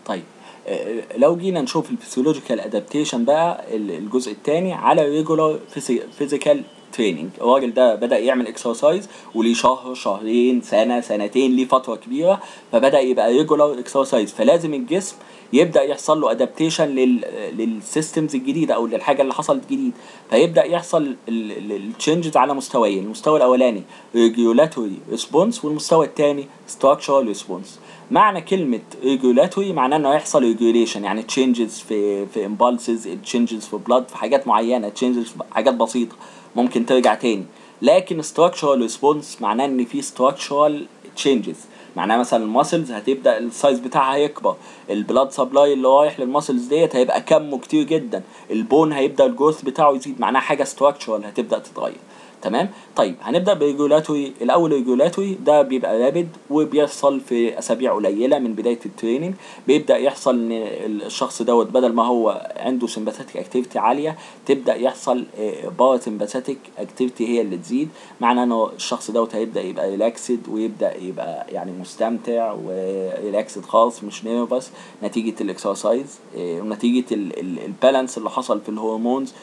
طيب آه، لو جينا نشوف الفسيولوجيكال ادابتيشن بقى ال- الجزء الثاني على ريجولار فيزيكال تريننج الراجل ده بدا يعمل اكسرسايز وليه شهر شهرين سنه سنتين ليه فتره كبيره فبدا يبقى ريجولار اكسرسايز فلازم الجسم يبدا يحصل له ادابتيشن للسيستمز الجديده او للحاجه اللي حصلت جديد فيبدا يحصل التشنجز على مستويين المستوى الاولاني ريجولاتوري ريسبونس والمستوى الثاني ستراكشرال ريسبونس معنى كلمة regulatory معناه انه هيحصل regulation يعني changes في في impulses changes في blood في حاجات معينة changes في حاجات بسيطة ممكن ترجع تاني لكن structural response معناه ان في structural changes معناه مثلا الماسلز هتبدا السايز بتاعها هيكبر البلاد سبلاي اللي رايح للماسلز ديت هيبقى كمه كتير جدا البون هيبدا الجروث بتاعه يزيد معناها حاجه structural هتبدا تتغير تمام طيب هنبدا بريجولاتوري الاول ريجولاتوري ده بيبقى رابد وبيحصل في اسابيع قليله من بدايه التريننج بيبدا يحصل ان الشخص دوت بدل ما هو عنده سمباثيك اكتيفيتي عاليه تبدا يحصل بارا سمباثيك اكتيفيتي هي اللي تزيد معنى انه الشخص دوت هيبدا يبقى ريلاكسد ويبدا يبقى يعني مستمتع وريلاكسد خالص مش نيرفس نتيجه الاكسرسايز ونتيجه البالانس اللي حصل في الهرمونز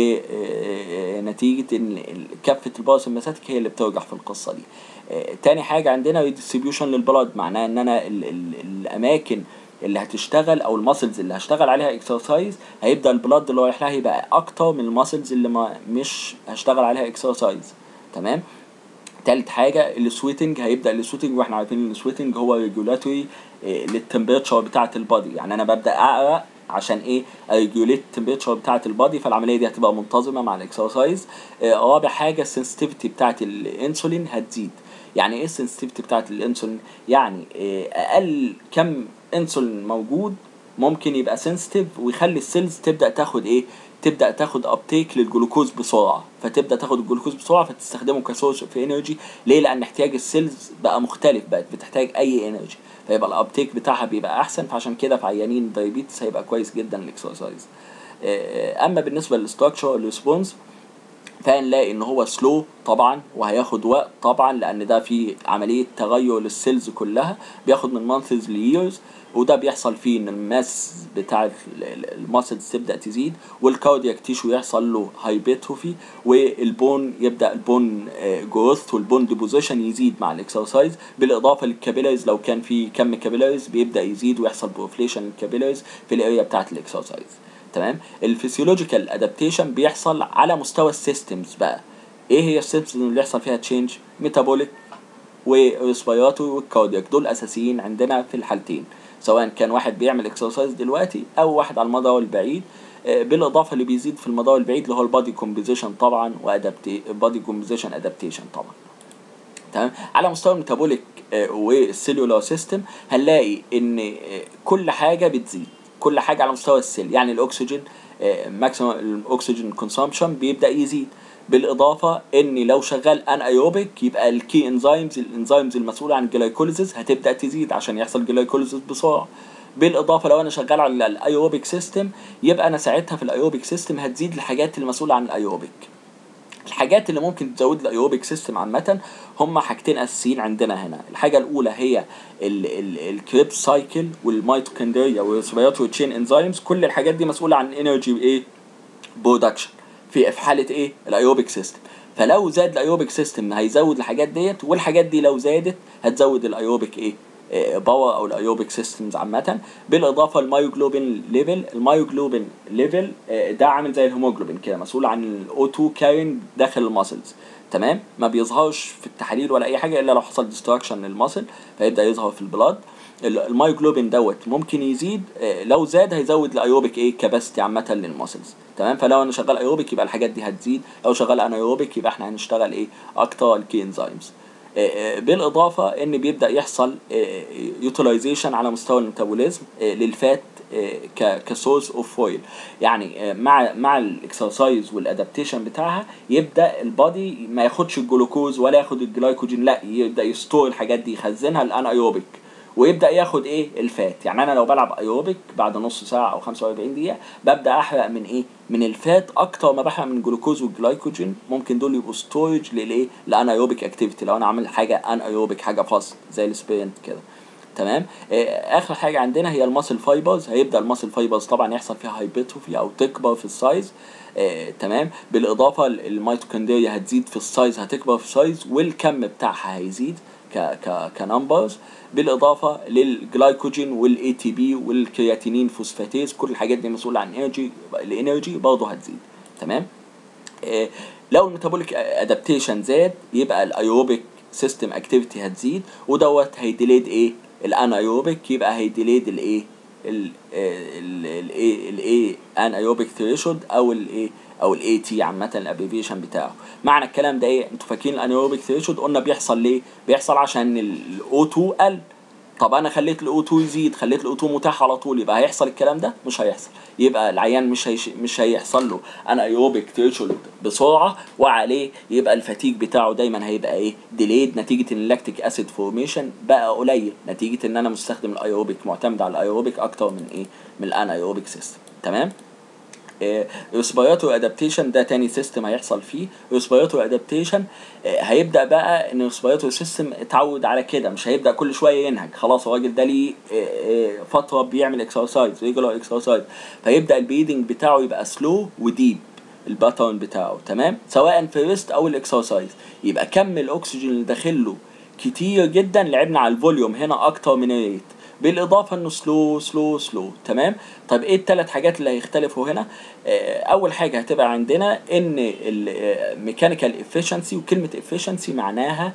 ونتيجه ان كفه الباراسمباثيك هي اللي بترجع في القصه دي آه، تاني حاجه عندنا ريديستريبيوشن للبلد معناه ان انا ال ال الاماكن اللي هتشتغل او الماسلز اللي هشتغل عليها اكسرسايز هيبدا البلد اللي رايح لها يبقى اكتر من الماسلز اللي ما مش هشتغل عليها اكسرسايز تمام تالت حاجة السويتنج هيبدأ السويتنج واحنا عارفين ان السويتنج هو ريجولاتوري للتمبريتشر بتاعة البادي يعني انا ببدأ اعرق عشان ايه اريجوليت التمبريتشر بتاعة البادي فالعملية دي هتبقى منتظمة مع الاكسرسايز آه، رابع حاجة السنسيتيفيتي بتاعة الانسولين هتزيد يعني ايه السنسيتيفيتي بتاعة الانسولين يعني آه، اقل كم انسولين موجود ممكن يبقى سنسيتيف ويخلي السيلز تبدا تاخد ايه تبدا تاخد ابتيك للجلوكوز بسرعه فتبدا تاخد الجلوكوز بسرعه فتستخدمه كسورس في انرجي ليه لان احتياج السيلز بقى مختلف بقت بتحتاج اي انرجي فيبقى الابتيك بتاعها بيبقى احسن فعشان كده في عيانين الدايابيتس هيبقى كويس جدا الاكسرسايز آه، اما بالنسبه للستراكشر الريسبونس فهنلاقي ان هو سلو طبعا وهياخد وقت طبعا لان ده في عمليه تغير للسيلز كلها بياخد من مانثز ليرز وده بيحصل فيه ان الماس بتاع الماسلز تبدا تزيد والكاردياك تيشو يحصل له هايبرتروفي والبون يبدا البون جروث والبون ديبوزيشن يزيد مع الاكسرسايز بالاضافه للكابيلاريز لو كان في كم كابيلاريز بيبدا يزيد ويحصل بروفليشن الكابيلاريز في الاريا بتاعه الاكسرسايز تمام الفسيولوجيكال ادابتيشن بيحصل على مستوى السيستمز بقى ايه هي السيستمز اللي يحصل فيها تشينج ميتابوليك وريسبيراتوري والكاردياك دول اساسيين عندنا في الحالتين سواء كان واحد بيعمل اكسرسايز دلوقتي او واحد على المدى البعيد آه، بالاضافه اللي بيزيد في المدى البعيد اللي هو البادي كومبوزيشن طبعا وادابتي بادي كومبوزيشن ادابتيشن طبعا تمام على مستوى الميتابوليك والسيلولار سيستم هنلاقي ان آه، كل حاجه بتزيد كل حاجه على مستوى السيل يعني الاكسجين ماكسيمم الاكسجين كونسامشن بيبدا يزيد بالاضافه ان لو شغال ان ايروبيك يبقى الكي انزيمز الانزيمز المسؤوله عن الجلايكوليزيس هتبدا تزيد عشان يحصل جلايكوليزيس بسرعه بالاضافه لو انا شغال على الايروبيك سيستم يبقى انا ساعتها في الايروبيك سيستم هتزيد الحاجات المسؤوله عن الايروبيك الحاجات اللي ممكن تزود الايروبيك سيستم عامه هم حاجتين اساسيين عندنا هنا الحاجه الاولى هي الكريب سايكل والميتوكوندريا والريسبيراتوري تشين انزيمز كل الحاجات دي مسؤوله عن انرجي ايه برودكشن في في حاله ايه الايروبيك سيستم فلو زاد الايروبيك سيستم هيزود الحاجات ديت والحاجات دي لو زادت هتزود الايروبيك ايه باور او الايروبيك سيستمز عامه بالاضافه للمايوجلوبين ليفل المايوجلوبين ليفل ده عامل زي الهيموجلوبين كده مسؤول عن الاو 2 كارين داخل الماسلز تمام ما بيظهرش في التحاليل ولا اي حاجه الا لو حصل ديستراكشن للماسل فيبدا يظهر في البلاد المايوجلوبين دوت ممكن يزيد آه، لو زاد هيزود الايروبيك ايه كاباسيتي عامه للماسلز تمام فلو انا شغال ايروبيك يبقى الحاجات دي هتزيد لو شغال انايروبيك يبقى احنا هنشتغل ايه اكتر الكي انزيمز بالاضافه ان بيبدا يحصل يوتيلايزيشن على مستوى الميتابوليزم للفات كسورس اوف فويل يعني آه، مع مع الاكسرسايز والادابتيشن بتاعها يبدا البادي ما ياخدش الجلوكوز ولا ياخد الجلايكوجين لا يبدا يستور الحاجات دي يخزنها الانايروبيك ويبدا ياخد ايه الفات يعني انا لو بلعب ايروبيك بعد نص ساعه او 45 دقيقه ببدا احرق من ايه من الفات اكتر ما بحرق من الجلوكوز والجلايكوجين ممكن دول يبقوا ستورج للايه لانايروبيك اكتيفيتي لو انا عامل حاجه انايروبيك حاجه فاست زي السبرنت كده تمام آه، اخر حاجه عندنا هي الماسل فايبرز هيبدا الماسل فايبرز طبعا يحصل فيها هايبرتروفي او تكبر في السايز آه، تمام بالاضافه الميتوكوندريا هتزيد في السايز هتكبر في السايز والكم بتاعها هيزيد ك ك كنمبرز بالاضافه للجلايكوجين والاي تي بي والكرياتينين فوسفاتيز كل الحاجات دي مسؤوله عن انرجي الانرجي برضه هتزيد تمام آه، لو الميتابوليك ادابتيشن زاد يبقى الايروبيك سيستم اكتيفيتي هتزيد ودوت هيديليد ايه الانايروبيك يبقى هيديليد الايه الايه الايه انايروبيك ثريشولد او الايه او الاي تي عامه الابريفيشن بتاعه معنى الكلام ده ايه انتوا فاكرين الانايروبيك ثريشولد قلنا بيحصل ليه بيحصل عشان الاو 2 قل طب انا خليت الاو 2 يزيد خليت الاو 2 متاح على طول يبقى هيحصل الكلام ده مش هيحصل يبقى العيان مش هيش مش هيحصل له انا ايروبيك ثريشولد بسرعه وعليه يبقى الفتيج بتاعه دايما هيبقى ايه ديليد نتيجه ان اللاكتيك اسيد فورميشن بقى قليل نتيجه ان انا مستخدم الايروبيك معتمد على الايروبيك اكتر من ايه من الانايروبيك سيستم تمام ريسبيراتوري ادابتيشن ده تاني سيستم هيحصل فيه ريسبيراتوري ادابتيشن هيبدا بقى ان الريسبيراتوري سيستم اتعود على كده مش هيبدا كل شويه ينهج خلاص الراجل ده ليه آه، آه، فتره بيعمل اكسرسايز ريجولار اكسرسايز فيبدا البريدنج بتاعه يبقى سلو وديب الباترن بتاعه تمام سواء في الريست او الاكسرسايز يبقى كم الاكسجين اللي داخله كتير جدا لعبنا على الفوليوم هنا اكتر من الريت بالاضافه انه سلو سلو سلو تمام طب ايه الثلاث حاجات اللي هيختلفوا هنا آه، اول حاجه هتبقى عندنا ان الميكانيكال افشنسي وكلمه افشنسي معناها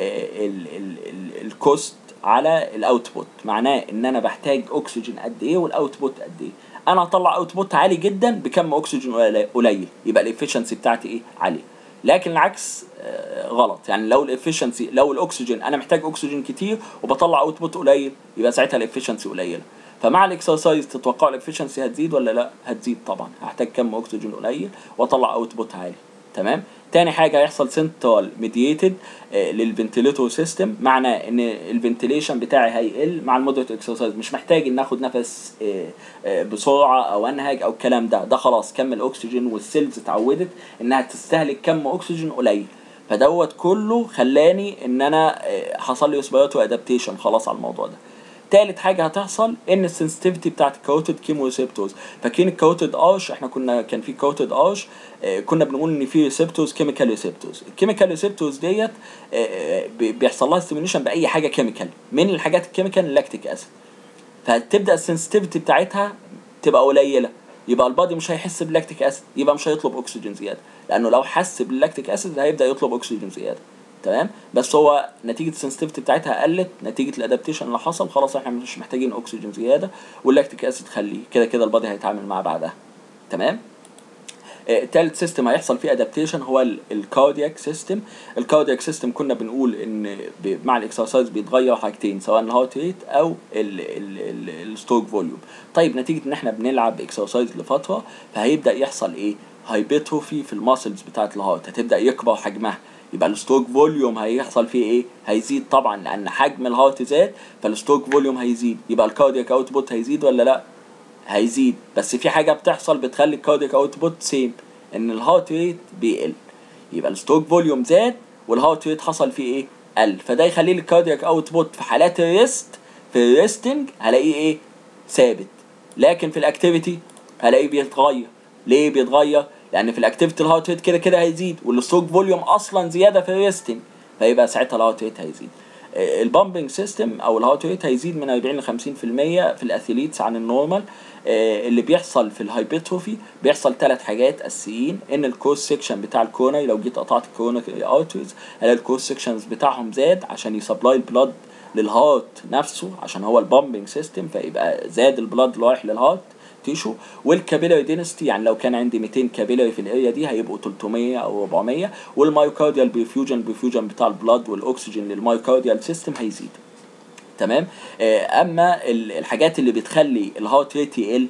الكوست على الاوتبوت معناه ان انا بحتاج اكسجين قد ايه والاوتبوت قد ايه انا هطلع اوتبوت عالي جدا بكم اكسجين قليل- قليل يبقى الافشنسي بتاعتي ايه عاليه لكن العكس آه، غلط يعني لو الافشنسي لو الاكسجين انا محتاج اكسجين كتير وبطلع اوتبوت قليل يبقى ساعتها الافشنسي قليله فمع الاكسرسايز تتوقع الافشنسي هتزيد ولا لا هتزيد طبعا هحتاج كم اكسجين قليل واطلع اوتبوت عالي تمام تاني حاجه هيحصل سنترال ميدييتد للفنتيليتور سيستم معناه ان الفنتيليشن بتاعي هيقل مع المودريت اكسرسايز مش محتاج ان اخد نفس آه، آه، بسرعه او انهج او الكلام ده ده خلاص كم الاكسجين والسيلز اتعودت انها تستهلك كم اكسجين قليل فدوت كله خلاني ان انا آه، حصل لي ريسبيراتوري ادابتيشن خلاص على الموضوع ده تالت حاجه هتحصل ان السنسيتيفيتي بتاعت الكاروتيد كيمو ريسبتورز فاكرين الكاروتيد ارش احنا كنا كان في كاروتيد ارش آه، كنا بنقول ان في ريسبتورز كيميكال ريسبتورز الكيميكال ريسبتورز ديت آه، بي- بيحصل لها ستيميوليشن باي حاجه كيميكال من الحاجات الكيميكال اللاكتيك اسيد فتبدا السنسيتيفيتي بتاعتها تبقى قليله يبقى البادي مش هيحس باللاكتيك اسيد يبقى مش هيطلب اكسجين زياده لانه لو حس باللاكتيك اسيد هيبدا يطلب اكسجين زياده تمام بس هو نتيجه السنسيتيفيتي بتاعتها قلت نتيجه الادابتيشن اللي حصل خلاص احنا مش محتاجين اكسجين زياده واللاكتيك اسيد خليه كده كده البادي هيتعامل معاه بعدها تمام آه، تالت سيستم هيحصل فيه ادابتيشن هو الكاردياك سيستم الكاردياك سيستم كنا بنقول ان ب- مع الاكسرسايز بيتغير حاجتين سواء الهارت ريت او الستوك فوليوم طيب نتيجه ان احنا بنلعب اكسرسايز لفتره فهيبدا يحصل ايه هايبرتروفي في الماسلز بتاعه الهارت هتبدا يكبر حجمها يبقى الستوك فوليوم هيحصل فيه ايه هيزيد طبعا لان حجم الهارت زاد فالستوك فوليوم هيزيد يبقى الكاردياك اوتبوت هيزيد ولا لا هيزيد بس في حاجه بتحصل بتخلي الكاردياك اوتبوت سيم ان الهارت ريت بيقل يبقى الستوك فوليوم زاد والهارت ريت حصل فيه ايه قل فده يخلي لي الكاردياك اوتبوت في حالات الريست في الريستنج هلاقيه ايه ثابت لكن في الاكتيفيتي هلاقيه بيتغير ليه بيتغير لان في الاكتيفيتي الهارت ريت كده كده هيزيد والستوك فوليوم اصلا زياده في الريستنج فيبقى ساعتها الهارت ريت هيزيد البامبنج سيستم او الهارت ريت هيزيد من 40 ل 50% في الاثليتس عن النورمال آه، اللي بيحصل في الهايبرتروفي بيحصل ثلاث حاجات اساسيين ان الكورس سيكشن بتاع الكورونري لو جيت قطعت الكورونري ارتريز الاقي الكورس سيكشنز بتاعهم زاد عشان يسبلاي البلاد للهارت نفسه عشان هو البامبنج سيستم فيبقى زاد البلاد اللي رايح للهارت تيشو والكابيلاري دينستي يعني لو كان عندي 200 كابيلاري في الاريا دي هيبقوا 300 او 400 والمايوكارديال بريفيوجن بريفيوجن بتاع البلاد والاكسجين للمايوكارديال سيستم هيزيد تمام آه، اما ال- الحاجات اللي بتخلي الهارت ريت يقل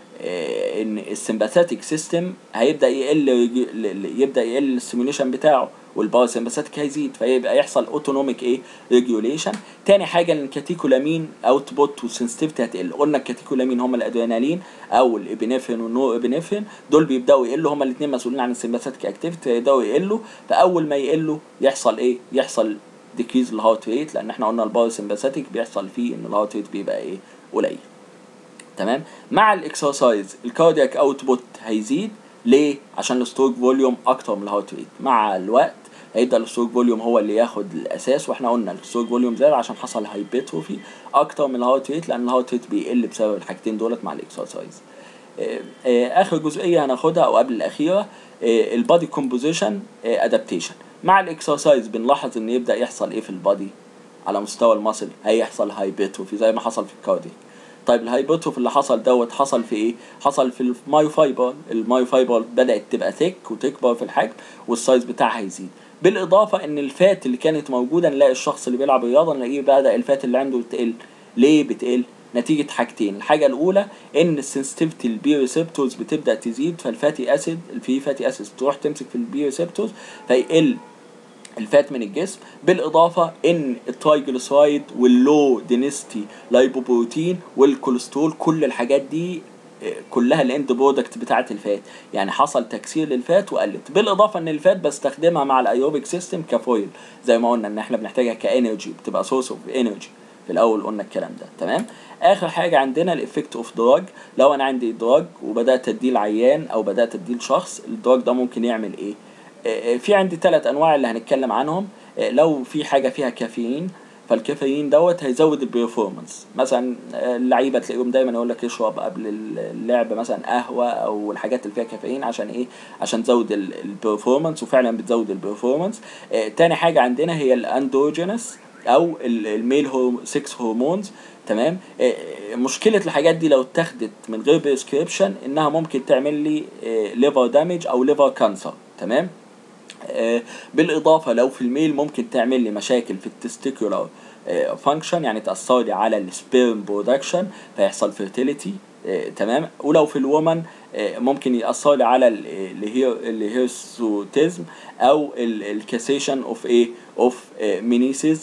آه، ان السمباثيك سيستم هيبدا يقل يجي- ل- ل- يبدا يقل السيموليشن بتاعه والباراسمباثيك هيزيد فيبقى يحصل اوتونوميك ايه ريجوليشن تاني حاجه ان الكاتيكولامين اوتبوت والسنسيتيفيتي هتقل قلنا الكاتيكولامين هم الادرينالين او الابنفرين والنور ابنفرين دول بيبداوا يقلوا هم الاثنين مسؤولين عن السمباثيك اكتيفيتي يبداوا يقلوا فاول ما يقلوا يحصل ايه يحصل ديكريز الهارت ريت لان احنا قلنا الباراسمباثيك بيحصل فيه ان الهارت ريت بيبقى ايه قليل تمام مع الاكسرسايز الكاردياك اوتبوت هيزيد ليه عشان الستروك فوليوم اكتر من الهارت ريت مع الوقت هيبدا الستروك فوليوم هو اللي ياخد الاساس واحنا قلنا الستروك فوليوم زاد عشان حصل هايبرتروفي اكتر من الهارت ريت لان الهارت ريت بيقل بسبب الحاجتين دولت مع الاكسرسايز اخر جزئيه هناخدها او قبل الاخيره البادي كومبوزيشن ادابتيشن مع الاكسرسايز بنلاحظ ان يبدا يحصل ايه في البادي على مستوى المصل هيحصل هايبرتروفي زي ما حصل في الكارديك طيب الهايبرتروفي اللي حصل دوت حصل في ايه حصل في المايوفايبر المايوفايبر بدات تبقى ثيك وتكبر في الحجم والسايز بتاعها يزيد بالاضافه ان الفات اللي كانت موجوده نلاقي الشخص اللي بيلعب رياضه نلاقيه بدا الفات اللي عنده بتقل ليه بتقل نتيجة حاجتين الحاجة الأولى إن السنسيتيفيتي البي ريسبتورز بتبدأ تزيد فالفاتي أسيد في فاتي أسيد تروح تمسك في البي ريسبتورز فيقل الفات من الجسم بالإضافة إن الترايجليسرايد واللو دينستي لايبوبروتين والكوليسترول كل الحاجات دي كلها الاند برودكت بتاعه الفات يعني حصل تكسير للفات وقلت بالاضافه ان الفات بستخدمها مع الايروبيك سيستم كفويل زي ما قلنا ان احنا بنحتاجها كانرجي بتبقى سورس اوف انرجي في الاول قلنا الكلام ده تمام اخر حاجه عندنا الافكت اوف دراج لو انا عندي دراج وبدات اديه العيان او بدات اديه لشخص الدراج ده ممكن يعمل ايه في عندي ثلاث انواع اللي هنتكلم عنهم لو في حاجه فيها كافيين فالكافيين دوت هيزود البرفورمانس مثلا اللعيبه تلاقيهم دايما يقول لك اشرب قبل اللعب مثلا قهوه او الحاجات اللي فيها كافيين عشان ايه عشان تزود البرفورمانس وفعلا بتزود البرفورمانس تاني حاجه عندنا هي الاندروجينس او الميل 6 هرمونز تمام مشكله الحاجات دي لو اتاخدت من غير بريسكريبشن انها ممكن تعمل لي ليفر دامج او ليفر كانسر تمام بالاضافه لو في الميل ممكن تعمل لي مشاكل في التستيكولار فانكشن يعني تاثر لي على السبيرم برودكشن فيحصل فيرتيليتي تمام ولو في الومن ممكن ياثر لي على الهيرسوتيزم او الكاسيشن اوف ايه اوف مينيسيس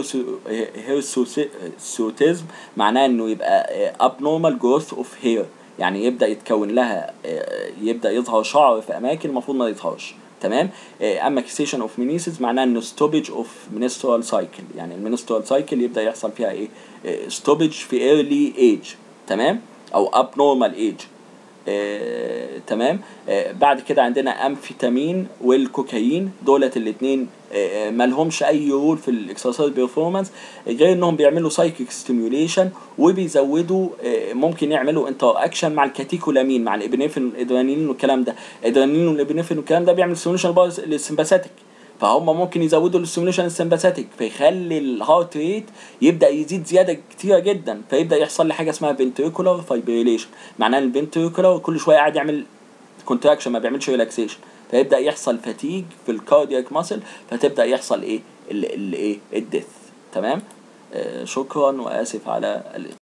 هيرسوتيزم معناه انه يبقى abnormal growth اوف هير يعني يبدا يتكون لها يبدا يظهر شعر في اماكن المفروض ما يظهرش تمام اما كيسيشن اوف مينيسيس معناه انه ستوبج اوف منسترال سايكل يعني المنسترال سايكل يبدا يحصل فيها ايه ستوبج في ايرلي ايج تمام او اب نورمال ايج آه، تمام آه، بعد كده عندنا امفيتامين والكوكايين دولت الاثنين آه، مالهمش اي رول في الاكسرسايز بيرفورمانس غير انهم بيعملوا سايكيك ستيميوليشن وبيزودوا آه، ممكن يعملوا انتر اكشن مع الكاتيكولامين مع الابنفرين الادرينالين والكلام ده الادرينالين والابنفرين والكلام ده بيعمل ستيميوليشن للسمباثيك فهم ممكن يزودوا الاستيميوليشن السمباثيك فيخلي الهارت ريت يبدا يزيد زياده كتيره جدا فيبدا يحصل لي حاجه اسمها فنتريكولار فايبريليشن معناه الفنتريكولار كل شويه قاعد يعمل كونتراكشن ما بيعملش ريلاكسيشن فيبدا يحصل فاتيج في الكاردياك ماسل فتبدا يحصل ايه الايه الديث تمام آه شكرا واسف على ال